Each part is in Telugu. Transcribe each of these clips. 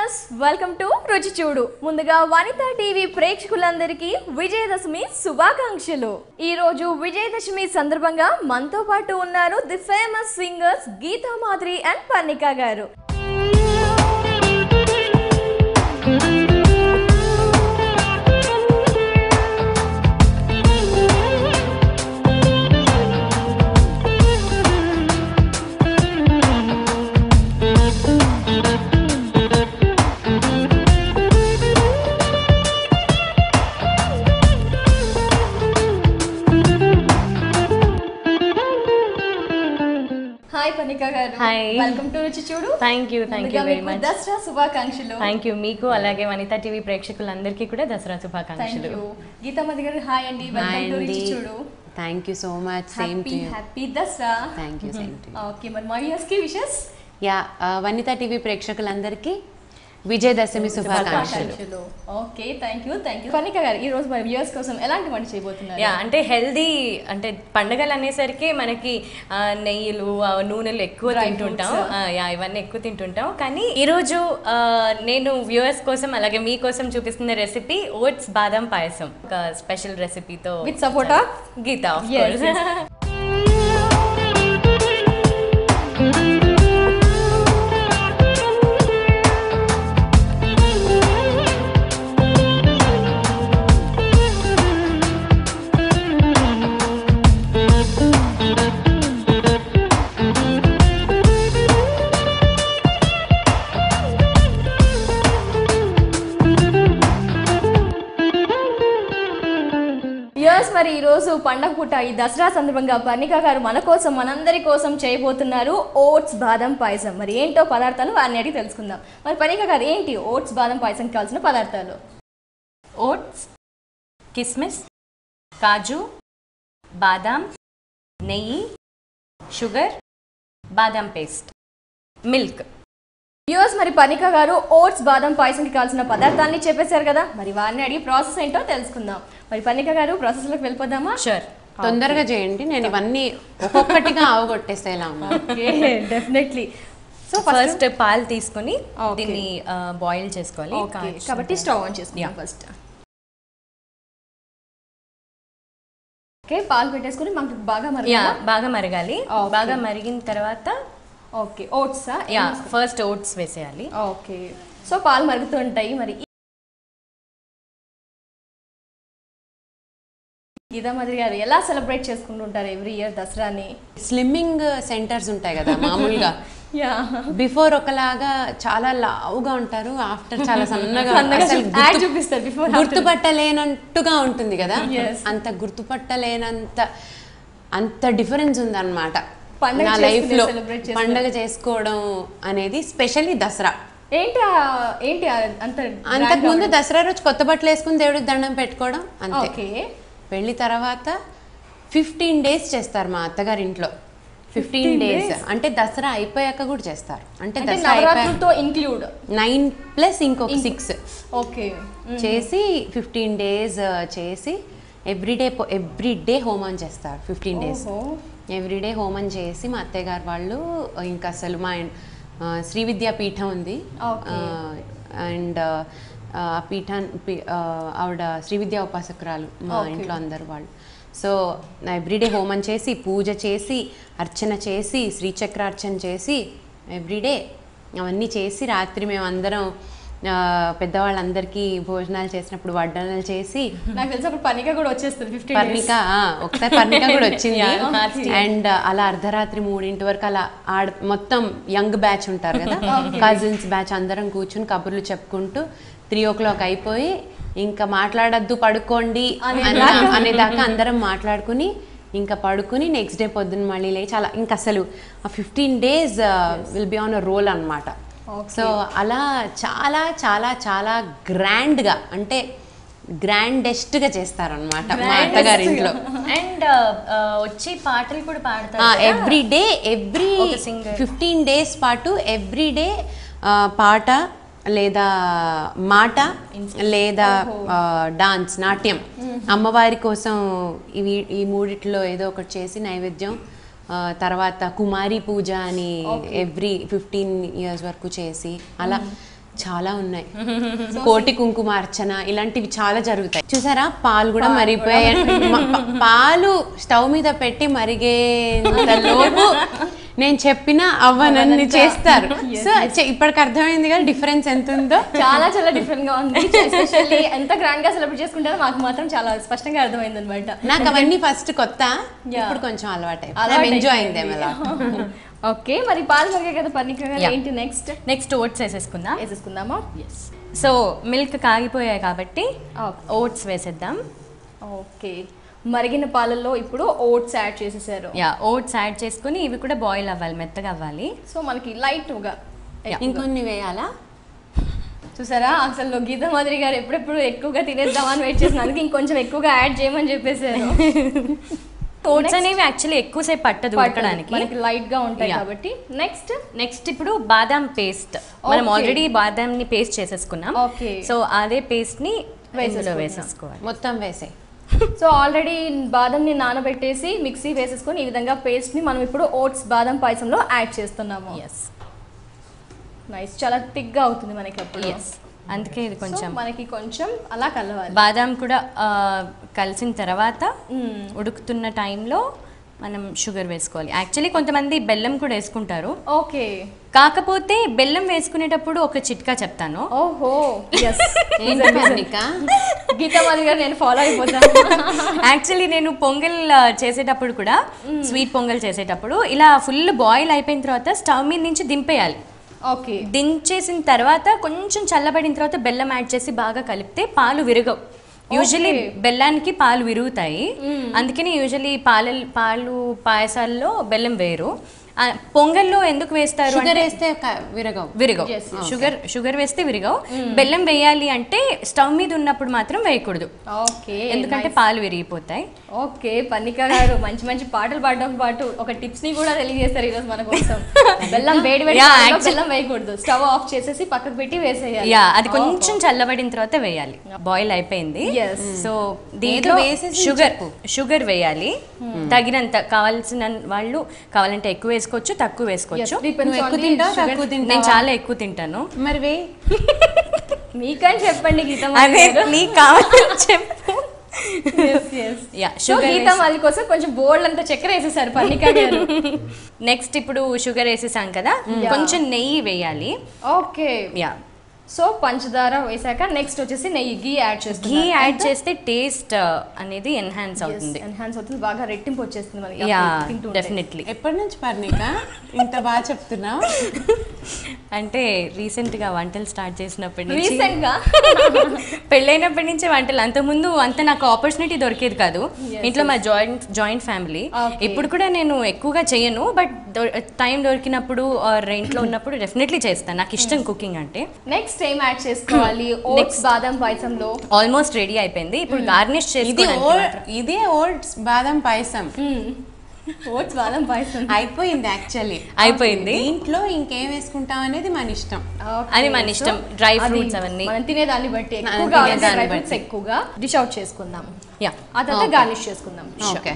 వ్యూవర్స్ వెల్కమ్ టు రుచి చూడు ముందుగా వనిత టీవీ ప్రేక్షకులందరికీ విజయదశమి శుభాకాంక్షలు ఈ రోజు విజయదశమి సందర్భంగా మనతో పాటు ఉన్నారు the famous singers Geetha Madhuri and Parnika గారు హాయ్ పర్ణిక గారు Hi. Welcome to Ruchi Chudu thank you thank you ముందుగా వెరీ మీకు మచ్ దసరా శుభాకాంక్షలు థ్యాంక్ యూ మీకు అలాగే వనిత టీవీ ప్రేక్షకులందరికీ కూడా దసరా థ్యాంక్ శుభాకాంక్షలు యూ గీతా మాధురి గారు హాయ్ అండి welcome to Ruchi Chudu thank you so much same happy to you happy Dasara thank you same to okay మరి మా వ్యూవర్స్ కి విషెస్ యా వనిత టీవీ ప్రేక్షకులందరికీ విజయదశమి శుభాకాంక్షలు okay thank you thank you Parnika గారు ఈ రోజు మరి వ్యూవర్స్ కోసం ఎలాంటి వంట చేయబోతున్నారు యా అంటే హెల్దీ అంటే పండగలు అనేసరికి మనకి ఆ, నెయ్యిలు ఆ, నూనెలు ఎక్కువ Dry తింటుంటాం fruits. ఆ, యా ఇవన్నీ ఎక్కువ తింటుంటాం కానీ ఈరోజు ఆ, నేను వ్యూవర్స్ కోసం అలాగే మీకోసం చూపిస్తున్న రెసిపీ ఓట్స్ బాదం పాయసం ఒక స్పెషల్ రెసిపీతో With support of? Geetha of Yes, course. yes. Yes మరి ఈ రోజు పండగ పూట ఈ దసరా సందర్భంగా పర్ణిక గారు మన కోసం మనందరి కోసం చేయబోతున్నారు ఓట్స్ బాదం పాయసం మరి ఏంటో పదార్థాలు వారిని అడిగి తెలుసుకుందాం మరి పర్ణిక గారు ఏంటి ఓట్స్ బాదం పాయసం కావాల్సిన పదార్థాలు ఓట్స్ కిస్మిస్ కాజు బాదాం నెయ్యి షుగర్ బాదాం పేస్ట్ మిల్క్ వ్యూవర్స్ మరి పర్ణిక గారు ఓట్స్ బాదం పాయసంకి కావాల్సిన పదార్థాలని చెప్పేశారు కదా మరి వారిని అడిగి ప్రాసెస్ ఏంటో తెలుసుకుందాం మరి పర్ణిక గారు ప్రాసెస్లోకి వెళ్ళిపోదామా షూర్ తొందరగా చేయండి నేను ఇవన్నీ ఒక్కొక్కటిగా అవగొట్టేసేలా ఉన్నా okay definitely so so first పాలు తీసుకొని Okay. దీన్ని బాయిల్ చేసుకోవాలి ఓకే కాచిన కాబట్టి స్టవ్ ఆన్ చేసుకుందాం Yeah. ఫస్ట్ ఓకే పాలు పెట్టేసుకుని మనకు బాగా మరి యా బాగా మరగాలి Okay. బాగా మరిగిన తర్వాత ఓకే ఓట్సా యా ఫస్ట్ ఓట్స్ వేసేయాలి ఓకే సో పాలు మరుగుతూ ఉంటాయి మరి గీతా మాదిరి గారు ఎలా సెలబ్రేట్ చేసుకుంటుంటారు ఎవ్రీ ఇయర్ దసరాని స్లిమ్మింగ్ సెంటర్స్ ఉంటాయి కదా మామూలుగా యా బిఫోర్ ఒకలాగా చాలా లావుగా ఉంటారు ఆఫ్టర్ చాలా సన్నగా సన్నగా అసలు చూ- ad గుర్తు- చూపిస్తారు before, after. గుర్తుపట్టలేనట్టుగా ఉంటుంది కదా Yes. అంత గుర్తుపట్టలేనంత అంత డిఫరెన్స్ ఉందన్నమాట పండగ నా చేసుకునే, లైఫ్ లో celebrate చేసుకునే. పండగ చేసుకోవడం అనేది స్పెషల్లీ దసరా ఏంటి ఆ- ఏంటి ఆ అంత అంతకు ముందు దసరా రోజు కొత్త బట్టలు వేసుకుని దేవుడికి దండం పెట్టుకోవడం అంతే ఓకే పెళ్లి తర్వాత ఫిఫ్టీన్ డేస్ చేస్తారు మా అత్తగారి ఇంట్లో ఫిఫ్టీన్ డేస్ అంటే దసరా అయిపోయాక కూడా చేస్తారు అంటే అంటే దసరా అయిపోయాక నవరాత్రులతో ఇంక్లూడ్ నైన్ ప్లస్ ఇంకొక సిక్స్ ఓకే చేసి ఫిఫ్టీన్ డేస్ చేసి ఎవ్రీడే ఎవ్రీడే హోమం చేస్తారు ఫిఫ్టీన్ డేస్ ఓహో. ఎవ్రీడే హోమం చేసి మా అత్తయ్య గారు వాళ్ళు ఇంకా అసలు మా ఇన్- ఆ, శ్రీ విద్యా పీఠం ఉంది Okay. అండ్ ఆ పీఠం పీ- ఆ, ఆవిడ శ్రీ విద్యా ఉపాసకురాలు మా Okay. ఇంట్లో అందరు వాళ్ళు సో ఎవ్రీడే హోమం చేసి పూజ చేసి అర్చన చేసి శ్రీచక్రార్చన చేసి ఎవ్రీడే అవన్నీ చేసి రాత్రి మేము అందరం ఆ, పెద్దవాళ్ళందరికీ భోజనాలు చేసినప్పుడు వడ్డనలు చేసి నాకు తెలిసి అప్పుడు పనిగా కూడా వచ్చేస్తుంది ఫిఫ్టీన్ పర్ణిక ఆ, ఒకసారి పర్ణిక కూడా వచ్చింది Yeah, last year. అండ్ అలా అర్ధరాత్రి మూడింటి వరకు అలా ఆడ మొత్తం యంగ్ బ్యాచ్ ఉంటారు కదా కజిన్స్ బ్యాచ్ అందరం కూర్చుని కబుర్లు చెప్పుకుంటూ త్రీ ఓ క్లాక్ అయిపోయి ఇంకా మాట్లాడద్దు పడుకోండి అన్న- అనేదాకా అందరం మాట్లాడుకుని ఇంకా పడుకుని నెక్స్ట్ డే పొద్దున్న మళ్ళీ లేచి అలా ఇంకా అసలు fifteen days will be on a roll అనమాట Okay. సో అలా చాలా చాలా చాలా గ్రాండ్గా అంటే గ్రాండెస్ట్గా చేస్తారనమాట మా అత్తగారి ఇంట్లో అండ్ వచ్చి పాటలు కూడా పాడతారు ఎవ్రీ డే ఎవ్రీ ఒక singer. ఫిఫ్టీన్ డేస్ పాటు ఎవ్రీ డే పాట లేదా మాట లేదా డాన్స్ నాట్యం అమ్మవారి కోసం ఇవి ఈ మూడిట్లో ఏదో ఒకటి చేసి నైవేద్యం ఆ, తర్వాత కుమారి పూజ అని ఎవ్రీ ఫిఫ్టీన్ ఇయర్స్ వరకు చేసి అలా చాలా ఉన్నాయి కోటి కుంకుమార్చన ఇలాంటివి చాలా జరుగుతాయి చూసారా పాలు కూడా మరిగిపోయాయి మ- ప- పాలు స్టవ్ మీద పెట్టి మరిగేంత లోపు నేను చెప్పిన అవ్వనన్ని చేస్తారు సో చె- ఇప్పటికి అర్థమైంది కదా డిఫరెన్స్ ఎంత ఉందో చాలా చాలా డిఫరెంట్ గా ఉంది ఎస్పెషల్లీ ఎంత గ్రాండ్ గా సెలబ్రేట్ చేసుకుంటారో మాకు మాత్రం చాలా స్పష్టంగా అర్థమైంది అనమాట నాకు అవన్నీ ఫస్ట్ కొత్త Yeah. ఇప్పుడు కొంచెం అలవాటు అలవాటు ఎంజాయ్ అయిపోయింది. అయింది అలా ఓకే మరి పాలు మరిగే కదా పర్ణిక గారు Yeah. ఏంటి నెక్స్ట్ నెక్స్ట్ ఓట్స్ వేసేసుకుందాం వేసేసుకుందామా సో మిల్క్ కాగిపోయాయి కాబట్టి Okay. ఓట్స్ వేసేద్దాం ఓకే మరిగిన పాలల్లో ఇప్పుడు ఓట్స్ యాడ్ చేసేసారు యా ఓట్స్ యాడ్ చేసుకుని ఇవి కూడా బాయిల్ అవ్వాలి మెత్తగా అవ్వాలి సో మనకి లైట్ గా ఇంకొన్ని వేయాలా చూసారా అసలు గీత మాదిరి గారు ఎప్పుడెప్పుడు ఎక్కువగా తినేద్దామని వెయిట్ చేసినందుకు ఇంకొంచెం ఎక్కువగా యాడ్ చేయమని చెప్పేసారు ఓట్స్ అనేవి యాక్చువల్లీ ఎక్కువసేపు పట్టదు ఉడకడానికి మనకి లైట్ గా ఉంటాయి Yeah. కాబట్టి నెక్స్ట్ నెక్స్ట్ ఇప్పుడు బాదాం పేస్ట్ మనం Okay. ఆల్రెడీ బాదాం ని పేస్ట్ చేసేసుకున్నాం Okay. సో అదే పేస్ట్ ని ఇందులో వేసేసుకుందాం. వేసేసుకోవాలి మొత్తం వేసే సో ఆల్రెడీ బాదంని నానబెట్టేసి మిక్సీ వేసేసుకొని ఈ విధంగా పేస్ట్ ని మనం ఇప్పుడు ఓట్స్ బాదం పాయసంలో యాడ్ చేస్తున్నాము ఎస్ నైస్ చాలా థిక్ గా అవుతుంది మనకి అప్పుడు ఎస్ అందుకే ఇది కొంచెం కొంచెం మనకి కొంచెం అలా కలవాలి బాదాం కూడా ఆ, కలిసిన తర్వాత మ్మ్. ఉడుకుతున్న టైంలో మనం షుగర్ వేసుకోవాలి యాక్చువల్లీ కొంతమంది బెల్లం కూడా వేసుకుంటారు ఓకే కాకపోతే బెల్లం వేసుకునేటప్పుడు ఒక చిట్కా చెప్తాను ఓహో ఎస్ ఏంటి పర్ణిక గీతా మాదిరి గారు నేను ఫాలో అయిపోతాను యాక్చువల్లీ నేను పొంగల్ ఆ, చేసేటప్పుడు కూడా స్వీట్ పొంగల్ చేసేటప్పుడు ఇలా ఫుల్ బాయిల్ అయిపోయిన తర్వాత స్టవ్ మీద నుంచి దింపేయాలి ఓకే దించేసిన తర్వాత కొంచెం చల్లబడిన తర్వాత బెల్లం యాడ్ చేసి బాగా కలిపితే పాలు విరగవు యూజువలీ Okay. బెల్లానికి పాలు విరుగుతాయి అందుకని యూజువలీ పాల పాలు పాయసాల్లో బెల్లం వేరు ఆ, పొంగల్లో ఎందుకు వేస్తారు షుగర్ అంటే వేస్తే క- విరగవు విరగవు Yes, షుగర్ షుగర్ వేస్తే విరగవు బెల్లం వేయాలి అంటే స్టవ్ మీద ఉన్నప్పుడు మాత్రం వేయకూడదు ఓకే ఎందుకంటే పాలు విరిగిపోతాయి ఓకే పన్నిక గారు మంచి మంచి పాటలు పాడడంతో పాటు ఒక టిప్స్ ని కూడా తెలియజేస్తారు ఈరోజు మన కోసం బెల్లం వేడి వేడి Yeah, పాలలో actually- బెల్లం వేయకూడదు స్టవ్ ఆఫ్ చేసేసి పక్కకు పెట్టి వేసేయాలి యా అది కొంచెం చల్లబడిన తర్వాత వేయాలి బాయిల్ అయిపోయింది Yes. సో దీంట్లో వేసేసి షుగర్ షుగర్ వేయాలి తగినంత కావాల్సిన వాళ్ళు కావాలంటే ఎక్కువ వేసుకోవచ్చు తక్కువ వేసుకోవచ్చు నువ్వు ఎక్కువ తింటావా తక్కువ నేను తింటావా చాలా ఎక్కువ తింటాను మరి వే మీకని చెప్పండి గీత అదే నీకు కావాలి చెప్పు యా సో షుగర్ గీత మాది కోసం కొంచెం బోర్డు అంతా చక్కెర వేసేసారు పన్నిక గారు నెక్స్ట్ ఇప్పుడు షుగర్ వేసేసాం కదా కొంచెం నెయ్యి వేయాలి ఓకే యా సో పంచదార వేసాక నెక్స్ట్ వచ్చేసి నెయ్యి గీ యాడ్ చేస్తుంది ఘీ యాడ్ చేస్తే టేస్ట్ అనేది ఎన్హాన్స్ అవుతుంది ఎన్హాన్స్ అవుతుంది బాగా రెట్టింపు వచ్చేస్తుంది మనకి యా అప్పుడు తింటుంటే. డెఫినెట్లీ ఎప్పటి నుంచి పర్ణిక ఇంత బాగా చెప్తున్నావు అంటే రీసెంట్ గా వంటలు స్టార్ట్ చేసినప్పటి నుంచి రీసెంట్ గా పెళ్ళైనప్పటి నుంచి వంటలు అంతకుముందు అంత నాకు ఆపర్చునిటీ దొరికేది కాదు ఇంట్లో మా జాయింట్ జాయింట్ ఫ్యామిలీ Okay. ఇప్పుడు కూడా నేను ఎక్కువగా చేయను బట్ టైం దొరికినప్పుడు ఆర్ ఇంట్లో ఉన్నప్పుడు డెఫినెట్లీ చేస్తాను నాకు ఇష్టం కుకింగ్ అంటే నెక్స్ట్ ఏం యాడ్ చేసుకోవాలి ఓట్స్ బాదం పాయసంలో ఆల్మోస్ట్ రెడీ అయిపోయింది ఇప్పుడు గార్నిష్ ఇది చేసుకోవడానికి ఓల్డ్ మాత్రం. ఇదే ఓల్డ్ బాదం పాయసం ఓట్స్ బాదం పాయసం అయిపోయింది యాక్చువల్లీ అయిపోయింది. దీంట్లో ఇంకేం వేసుకుంటాం అనేది మన ఇష్టం Okay. అది మన ఇష్టం. So, Dry అది fruits అవన్నీ. మనం తినేదాన్ని బట్టి మనం ఎక్కువగా తినేదాన్ని డ్రై ఫ్రూట్స్ బట్టి. ఎక్కువగా డిష్ అవుట్ చేసుకుందాం యా ఆ తర్వాత Okay. గార్నిష్ చేసుకుందాం ఓకే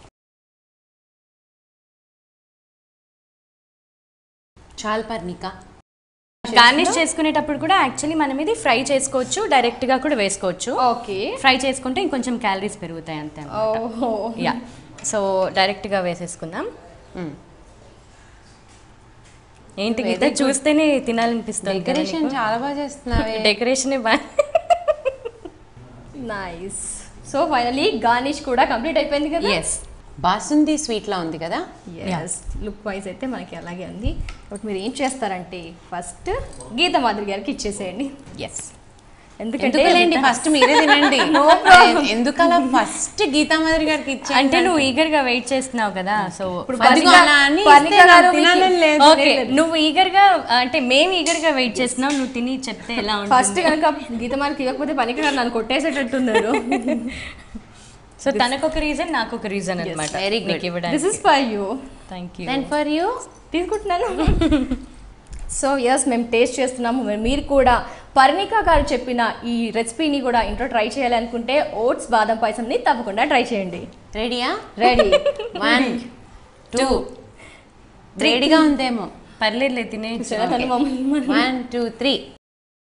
చాలు పర్ణిక గార్నిష్ చేసుకునేటప్పుడు కూడా యాక్చువల్లీ మనం ఇది ఫ్రై చేసుకోవచ్చు డైరెక్ట్ గా కూడా వేసుకోవచ్చు ఓకే ఫ్రై చేసుకుంటే ఇంకొంచెం క్యాలరీస్ పెరుగుతాయి అంతే ఓహో యా సో డైరెక్ట్ గా వేసేసుకుందాం మ్మ్. ఏంటి గీత చూస్తేనే తినాలనిపిస్తుంది డెకరేషన్ చాలా బాగా చేస్తున్నావే decoration nice so finally garnish కూడా కంప్లీట్ అయిపోయింది కదా ఎస్ బాసుంది స్వీట్ లా ఉంది కదా ఎస్ లుక్ వైజ్ అయితే మనకి అలాగే ఉంది కాబట్టి మీరు ఏం చేస్తారంటే ఫస్ట్ గీత మాదిరి గారికి ఇచ్చేసేయండి ఎస్ ఎందుకంటే ఎందుకులేండి ఫస్ట్ మీరే తినండి ఎందుకలా ఫస్ట్ గీతా మాదిరి గారికి ఇచ్చేయండి అంటే నువ్వు ఈగర్ గా వెయిట్ చేస్తున్నావు కదా సో ఇప్పుడు అదిగో పర్ణిక- అలా అని పర్ణిక ఇస్తే నాకు గారు మీకు- తినాలని లేదు. ఓకే నువ్వు ఈగర్ గా అంటే మేము ఈగర్ గా వెయిట్ చేస్తున్నావు నువ్వు తిని చెప్తే ఎలా ఫస్ట్ ఉంటుంది కనుక గీత మాదిరికి ఇవ్వకపోతే పనికి గారు నన్ను కొట్టేసేటట్టున్నారు సో తనకు ఒక రీజన్ నాకు ఒక రీజన్ అనమాట very good. నీకు దిస్ ఇవ్వడానికి is for you thank you then for you తీసుకుంటున్నాను సో ఎస్ మేము టేస్ట్ చేస్తున్నాము మరి మీరు కూడా పర్ణిక గారు చెప్పిన ఈ రెసిపీని కూడా ఇంట్లో ట్రై చేయాలనుకుంటే ఓట్స్ బాదం పాయసంని తప్పకుండా ట్రై చేయండి రెడీయా రెడీ వన్ టూ రెడీగా ఉందేమో పర్లేదులే తినేయచ్చు మమ్మల్ని వన్ టూ త్రీ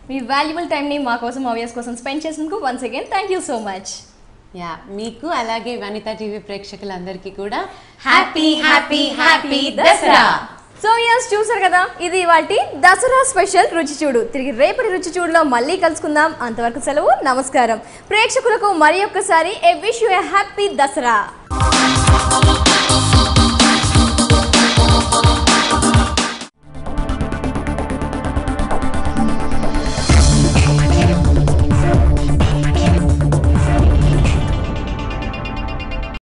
మీ వాల్యుబుల్ టైంని మా కోసం మా వ్యూస్ కోసం స్పెండ్ చేసినందుకు once again thank you so much yeah మీకు అలాగే వనితా టీవీ ప్రేక్షకులందరికీ కూడా happy happy happy Dasara so yes చూసారు కదా ఇది వాటి దసరా స్పెషల్ రుచి చూడు తిరిగి రేపటి రుచి చూడులో మళ్ళీ కలుసుకుందాం అంతవరకు సెలవు నమస్కారం ప్రేక్షకులకు మరి ఒక్కసారి a wish you happy Dasara